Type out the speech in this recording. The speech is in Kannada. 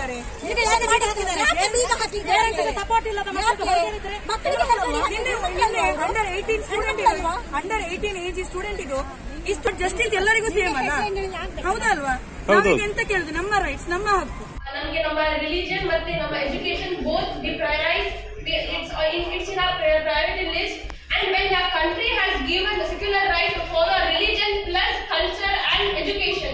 ಹಾಕಿದ್ದಾರೆ ಈಗ ಯಾಕೆ ಮಾಡಿ ಹಾಕಿದ್ದಾರೆ? ಯಾಕೆ ಬೀಗ ಹಾಕಿದ್ದಾರೆ? ಸಪೋರ್ಟ್ ಇಲ್ಲದ ಯಾಕೆ? ಮಕ್ಕಳಿಗೆ help ನಿನ್ನೆ under eighteen student under eighteen age student ಇದು ಇಷ್ಟು ಜಸ್ಟಿಸ್ ಎಲ್ಲರಿಗೂ ಸೇಮ್ ಅಲ್ಲ ಹೌದಾ ಅಲ್ವಾ ನಾವೀಗ ಎಂತ ಕೇಳುದು ನಮ್ಮ ರೈಟ್ಸ್ ನಮ್ಮ ಹಕ್ಕು ನಮಗೆ ನಮ್ಮ ರಿಲಿಜನ್ ಮತ್ತೆ ನಮ್ಮ education both we prioritise it's it's in our priority list and when our country has given the secular right to follow religion plus culture and education